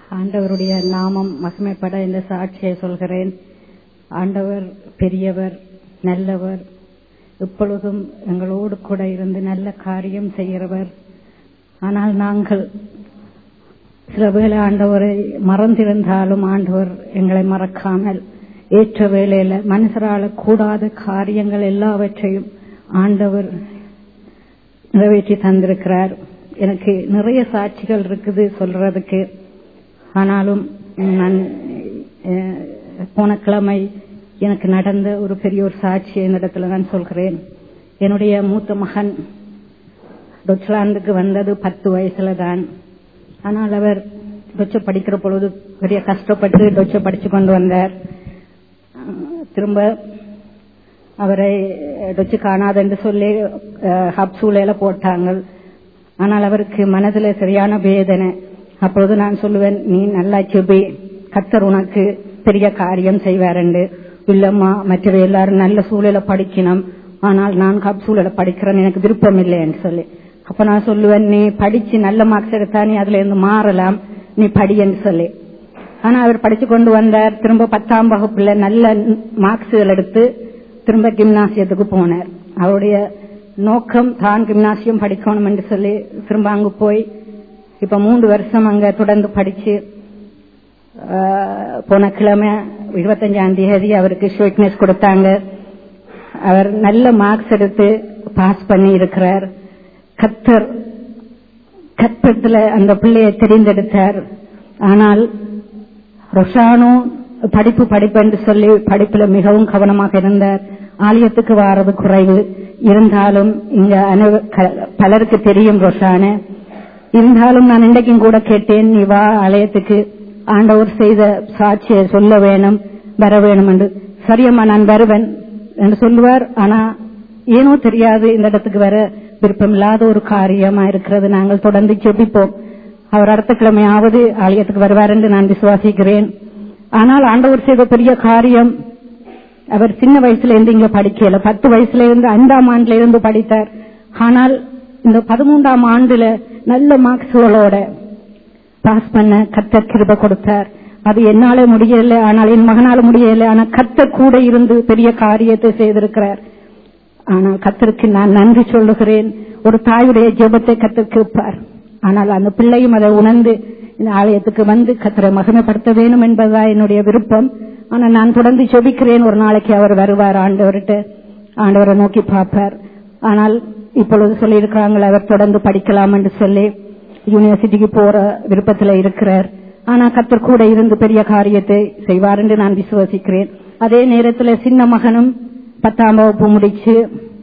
ஆண்டவருடைய நாமம் மகிமைப்பட இந்த சாட்சியை சொல்கிறேன் ஆண்டவர் பெரியவர் நல்லவர் இப்பொழுதும் எங்களோடு கூட இருந்து நல்ல காரியம் செய்கிறவர் ஆனால் நாங்கள் சில வேளை ஆண்டவரை மறந்திருந்தாலும் ஆண்டவர் எங்களை மறக்காமல் ஏற்ற வேளையில மனுஷரால கூடாத காரியங்கள் எல்லாவற்றையும் ஆண்டவர் நிறைவேற்றி தந்திருக்கிறார் எனக்கு நிறைய சாட்சிகள் இருக்குது சொல்றதுக்கு ஆனாலும் நான் அஹ், போன கிழமை எனக்கு நடந்த ஒரு பெரிய ஒரு சாட்சி என்னிடத்துல நான் சொல்கிறேன் என்னுடைய மூத்த மகன் டொச்லாந்துக்கு வந்தது பத்து வயசுல தான் ஆனால் அவர் டொச்ச படிக்கிற பொழுது பெரிய கஷ்டப்பட்டு டொச்ச படிச்சு கொண்டு வந்தார் அஹ், திரும்ப அவரை டொச்சு காணாது என்று சொல்லி அஹ், ஹப் சூழல போட்டாங்க ஆனால் அவருக்கு மனதில் சரியான வேதனை அப்பொழுது நான் சொல்லுவேன் நீ நல்லா செபி கத்தர் உனக்கு பெரிய காரியம் செய்வாருண்டு இல்லம்மா மற்றவை எல்லாரும் நல்ல சூழல படிக்கணும் ஆனால் நான் ஹப் சூழல படிக்கிறேன் எனக்கு விருப்பம் இல்லைன்னு சொல்லி அப்ப நான் சொல்லுவேன் நீ படிச்சு நல்ல மார்க்ஸ் எடுத்தா நீ அதுல இருந்து மாறலாம் நீ படின்னு சொல்லி ஆனா அவர் படிச்சு கொண்டு வந்தார் திரும்ப பத்தாம் வகுப்புல நல்ல மார்க்ஸ்கள் எடுத்து திரும்ப கிம்னாசியத்துக்கு போனார் அவருடைய நோக்கம் தான் கிம்னாசியம் படிக்கணும் என்று சொல்லி திரும்ப அங்கு போய் இப்ப மூன்று வருஷம் அங்க தொடர்ந்து படிச்சு ஆஹ், போன கிழமை இருபத்தஞ்சாம் தேதி அவருக்கு ஸ்வீட்னஸ் கொடுத்தாங்க அவர் நல்ல மார்க்ஸ் எடுத்து பாஸ் பண்ணி இருக்கிறார் கத்தர் கத்தத்துல அந்த பிள்ளையை தெரிந்தெடுத்தார் ஆனால் ரொஷானு படிப்பு படிப்பு என்று சொல்லி படிப்புல மிகவும் கவனமாக இருந்தார் ஆலயத்துக்கு வாரது குறைவு இருந்தாலும் இங்க அனைவ- க- பலருக்கு தெரியும் ரொஷானு இருந்தாலும் நான் இன்றைக்கும் கூட கேட்டேன் நீ வா ஆலயத்துக்கு ஆண்டவர் செய்த சாட்சியை சொல்ல வேணும் வர வேணும் என்று சரியம்மா நான் வருவேன் என்று சொல்லுவார் ஆனா ஏனோ தெரியாது இந்த இடத்துக்கு வர விருப்பமில்லாத ஒரு காரியமா இருக்கிறது நாங்கள் தொடர்ந்து ஜெபிப்போம் அவர் அடுத்த கிழமையாவது ஆலயத்துக்கு வருவார் என்று நான் விசுவாசிக்கிறேன் ஆனால் ஆண்டவர் செய்த பெரிய காரியம் அவர் சின்ன வயசுல இருந்து இங்க படிக்கல பத்து வயசுல இருந்து ஐந்தாம் ஆண்டுல இருந்து படித்தார் ஆனால் இந்த பதிமூன்றாம் ஆண்டுல நல்ல மார்க்ஸ்களோட பாஸ் பண்ண கத்தர் கிருப கொடுத்தார் அது என்னால முடியல ஆனால் என் மகனால முடியல ஆனா கத்தர் கூட இருந்து பெரிய காரியத்தை செய்திருக்கிறார் ஆனால் கத்தருக்கு நான் நன்றி சொல்லுகிறேன் ஒரு தாயுடைய ஜெபத்தை கத்தர் கேட்பார் ஆனால் அந்த பிள்ளையும் அதை உணர்ந்து இந்த ஆலயத்துக்கு வந்து கத்தரை மகிமைப்படுத்த வேணும் என்பதுதான் என்னுடைய விருப்பம் ஆனா நான் தொடர்ந்து ஜெபிக்கிறேன் ஒரு நாளைக்கு அவர் வருவார் ஆண்டவர்கிட்ட ஆண்டவரை நோக்கி பார்ப்பார் ஆனால் இப்பொழுது சொல்லியிருக்கிறாங்களே அவர் தொடர்ந்து படிக்கலாம் என்று சொல்லி யூனிவர்சிட்டிக்கு போற விருப்பத்தில் இருக்கிறார் ஆனா கத்தர் கூட இருந்து பெரிய காரியத்தை செய்வார் என்று நான் விசுவசிக்கிறேன் அதே நேரத்தில் சின்ன மகனும் பத்தாம் வகுப்பு முடிச்சு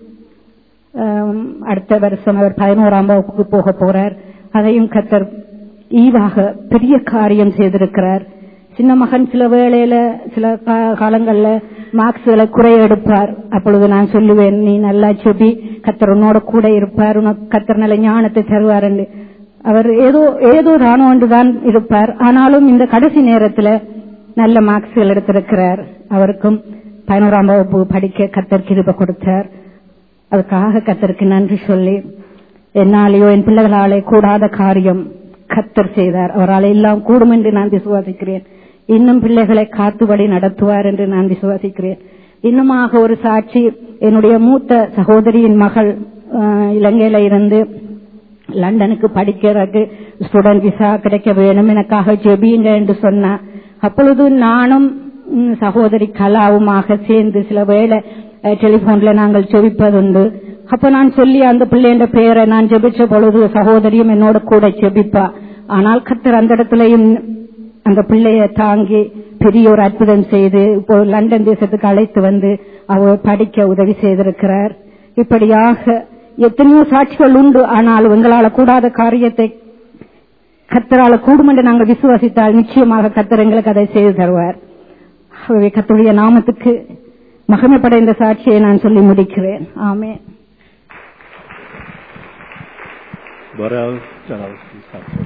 ஆம், அடுத்த வருஷம் அவர் பதினோராம் வகுப்புக்கு போக போறார் அதையும் கத்தர் ஈவாக பெரிய காரியம் செய்திருக்கிறார் சின்ன மகன் சில வேளையில சில கா- காலங்கள்ல மார்க்ஸ்களை குறைய எடுப்பார் அப்பொழுது நான் சொல்லுவேன் நீ நல்லா செபி கத்தர் உன்னோட கூட இருப்பார் உனக்கு கத்தர் நல்ல ஞானத்தை தருவார் என்று அவர் ஏதோ ஏதோ தானோ தான் இருப்பார் ஆனாலும் இந்த கடைசி நேரத்துல நல்ல மார்க்ஸ்கள் எடுத்திருக்கிறார் அவருக்கும் பதினோராம் வகுப்பு படிக்க கத்தர் கிருப கொடுத்தார் அதுக்காக கத்தருக்கு நன்றி சொல்லி என்னாலேயோ என் பிள்ளைகளாலே கூடாத காரியம் கத்தர் செய்தார் அவரால் எல்லாம் கூடும் என்று நான் விசுவாசிக்கிறேன் இன்னும் பிள்ளைகளை காத்துபடி நடத்துவார் என்று நான் விசுவாசிக்கிறேன் இன்னுமாக ஒரு சாட்சி என்னுடைய மூத்த சகோதரியின் மகள் அஹ், இலங்கையில இருந்து லண்டனுக்கு படிக்கிறதுக்கு ஸ்டூடெண்ட் விசா கிடைக்க வேணும் எனக்காக ஜெபியுங்க என்று சொன்னா அப்பொழுது நானும் ம், சகோதரி கலாவுமாக சேர்ந்து சில வேளை அஹ், டெலிபோன்ல நாங்கள் ஜெபிப்பதுண்டு அப்ப நான் சொல்லி அந்த பிள்ளைன்ற பெயரை நான் ஜெபிச்ச பொழுது சகோதரியும் என்னோட கூட ஜெபிப்பா ஆனால் கத்தர் அந்த இடத்துலயும் அந்த பிள்ளைய தாங்கி பெரிய ஒரு அற்புதம் செய்து இப்போ லண்டன் தேசத்துக்கு அழைத்து வந்து அவர் படிக்க உதவி செய்திருக்கிறார் இப்படியாக எத்தனையோ சாட்சிகள் உண்டு ஆனால் எங்களால கூடாத காரியத்தை கத்தரால கூடும் என்று நாங்கள் விசுவாசித்தால் நிச்சயமாக கத்தர் எங்களுக்கு அதை செய்து தருவார் ஆகவே கத்தருடைய நாமத்துக்கு மகிமைப்பட இந்த சாட்சியை நான் சொல்லி முடிக்கிறேன் ஆமே What else? What else is happening?